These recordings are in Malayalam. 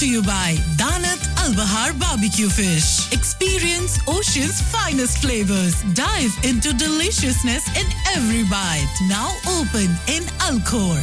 to you by Danat Al Bahar Barbecue Fish. Experience Ocean's finest flavors. Dive into deliciousness in every bite. Now open in Alcor.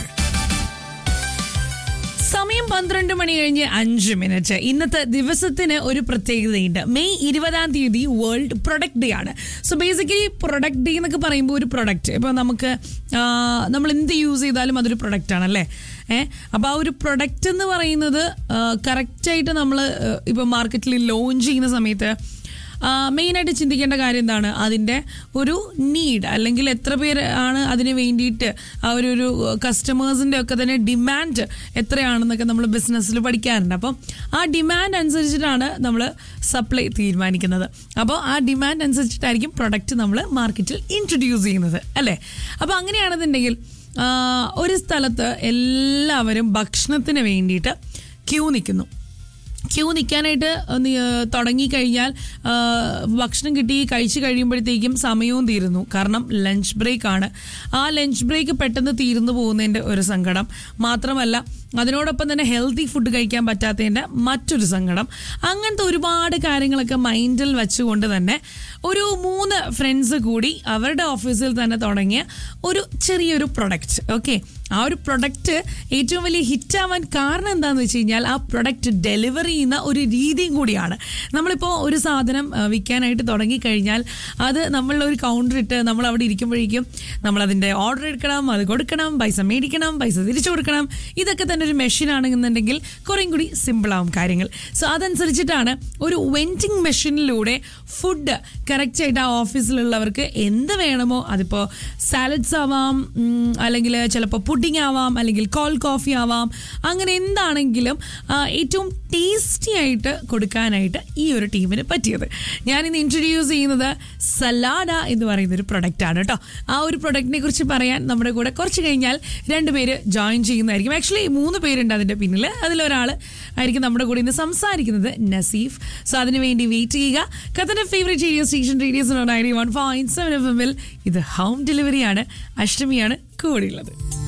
സമയം പന്ത്രണ്ട് മണി കഴിഞ്ഞ് അഞ്ച് മിനിറ്റ് ഇന്നത്തെ ദിവസത്തിന് ഒരു പ്രത്യേകതയുണ്ട് മെയ് ഇരുപതാം തീയതി വേൾഡ് പ്രൊഡക്റ്റ് ഡേ ആണ് സോ ബേസിക്കലി പ്രൊഡക്റ്റ് ഡേ എന്നൊക്കെ പറയുമ്പോൾ ഒരു പ്രൊഡക്റ്റ് ഇപ്പോൾ നമുക്ക് ആ, നമ്മൾ എന്ത് യൂസ് ചെയ്താലും അതൊരു പ്രൊഡക്റ്റ് ആണല്ലേ ഏഹ് അപ്പോൾ ആ ഒരു പ്രൊഡക്റ്റ് എന്ന് പറയുന്നത് കറക്റ്റായിട്ട് നമ്മൾ ഇപ്പോൾ മാർക്കറ്റിൽ ലോഞ്ച് ചെയ്യുന്ന സമയത്ത് മെയിനായിട്ട് ചിന്തിക്കേണ്ട കാര്യം എന്താണ് അതിൻ്റെ ഒരു നീഡ് അല്ലെങ്കിൽ എത്ര പേര് ആണ് അതിന് വേണ്ടിയിട്ട് ആ ഒരു ഒരു കസ്റ്റമേഴ്സിൻ്റെ ഒക്കെ തന്നെ ഡിമാൻഡ് എത്രയാണെന്നൊക്കെ നമ്മൾ ബിസിനസ്സിൽ പഠിക്കാറുണ്ട് അപ്പം ആ ഡിമാൻഡ് അനുസരിച്ചിട്ടാണ് നമ്മൾ സപ്ലൈ തീരുമാനിക്കുന്നത് അപ്പോൾ ആ ഡിമാൻഡ് അനുസരിച്ചിട്ടായിരിക്കും പ്രൊഡക്റ്റ് നമ്മൾ മാർക്കറ്റിൽ ഇൻട്രൊഡ്യൂസ് ചെയ്യുന്നത് അല്ലേ അപ്പോൾ അങ്ങനെയാണെന്നുണ്ടെങ്കിൽ ആ, ഒരു സ്ഥലത്ത് എല്ലാവരും ഭക്ഷണത്തിന് വേണ്ടിയിട്ട് ക്യൂ നിൽക്കുന്നു ക്യൂ നിൽക്കാനായിട്ട് തുടങ്ങിക്കഴിഞ്ഞാൽ ആ, ഭക്ഷണം കിട്ടി കഴിച്ച് കഴിയുമ്പോഴത്തേക്കും സമയവും തീരുന്നു കാരണം ലഞ്ച് ബ്രേക്ക് ആണ് ആ ലഞ്ച് ബ്രേക്ക് പെട്ടെന്ന് തീർന്നു പോകുന്നതിൻ്റെ ഒരു സങ്കടം മാത്രമല്ല അതിനോടൊപ്പം തന്നെ ഹെൽത്തി ഫുഡ് കഴിക്കാൻ പറ്റാത്തതിൻ്റെ മറ്റൊരു സങ്കടം അങ്ങനത്തെ ഒരുപാട് കാര്യങ്ങളൊക്കെ മൈൻഡിൽ വെച്ചുകൊണ്ട് തന്നെ ഒരു മൂന്ന് ഫ്രണ്ട്സ് കൂടി അവരുടെ ഓഫീസിൽ തന്നെ തുടങ്ങിയ ഒരു ചെറിയൊരു പ്രൊഡക്റ്റ് ഓക്കെ ആ ഒരു പ്രൊഡക്റ്റ് ഏറ്റവും വലിയ ഹിറ്റാവാൻ കാരണം എന്താണെന്ന് വെച്ച് കഴിഞ്ഞാൽ ആ പ്രൊഡക്റ്റ് ഡെലിവറി ചെയ്യുന്ന ഒരു രീതിയും കൂടിയാണ് നമ്മളിപ്പോൾ ഒരു സാധനം ആ, വിൽക്കാനായിട്ട് തുടങ്ങിക്കഴിഞ്ഞാൽ അത് നമ്മളുടെ ഒരു കൗണ്ടർ ഇട്ട് നമ്മൾ അവിടെ ഇരിക്കുമ്പോഴേക്കും നമ്മളതിൻ്റെ ഓർഡർ എടുക്കണം അത് കൊടുക്കണം പൈസ മേടിക്കണം പൈസ തിരിച്ചു കൊടുക്കണം ഇതൊക്കെ തന്നെ ഒരു മെഷീൻ ആണെന്നുണ്ടെങ്കിൽ കുറേയും കൂടി സിമ്പിളാവും കാര്യങ്ങൾ സോ അതനുസരിച്ചിട്ടാണ് ഒരു വെൻറ്റിംഗ് മെഷീനിലൂടെ ഫുഡ് കറക്റ്റായിട്ട് ആ ഓഫീസിലുള്ളവർക്ക് എന്ത് വേണമോ അതിപ്പോൾ സാലഡ്സ് ആവാം ഉം, അല്ലെങ്കിൽ ചിലപ്പോൾ പുഡിംഗ് ആവാം അല്ലെങ്കിൽ കോൾ കോഫി ആവാം അങ്ങനെ എന്താണെങ്കിലും ആ, ഏറ്റവും ടേസ്റ്റി ആയിട്ട് കൊടുക്കാനായിട്ട് ഈ ഒരു ടീമിന് പറ്റിയത് ഞാനിന്ന് ഇൻട്രൊഡ്യൂസ് ചെയ്യുന്നത് സലാഡ എന്ന് പറയുന്ന ഒരു പ്രൊഡക്റ്റ് ആണ് കേട്ടോ ആ ഒരു പ്രൊഡക്റ്റിനെ കുറിച്ച് പറയാൻ നമ്മുടെ കൂടെ കുറച്ച് കഴിഞ്ഞാൽ രണ്ടുപേര് ജോയിൻ ചെയ്യുന്നതായിരിക്കും ആക്ച്വലി മൂന്ന് പേരുണ്ട് അതിൻ്റെ പിന്നിൽ അതിലൊരാൾ ആയിരിക്കും നമ്മുടെ കൂടെ ഇന്ന് സംസാരിക്കുന്നത് നസീഫ് സോ അതിന് വേണ്ടി വെയിറ്റ് ചെയ്യുക കത്തൻ്റെ favourite radio station radios ninety one point seven F എമ്മിൽ ഇത് ഹോം ഡെലിവറിയാണ് അഷ്ടമിയാണ് കൂടെയുള്ളത്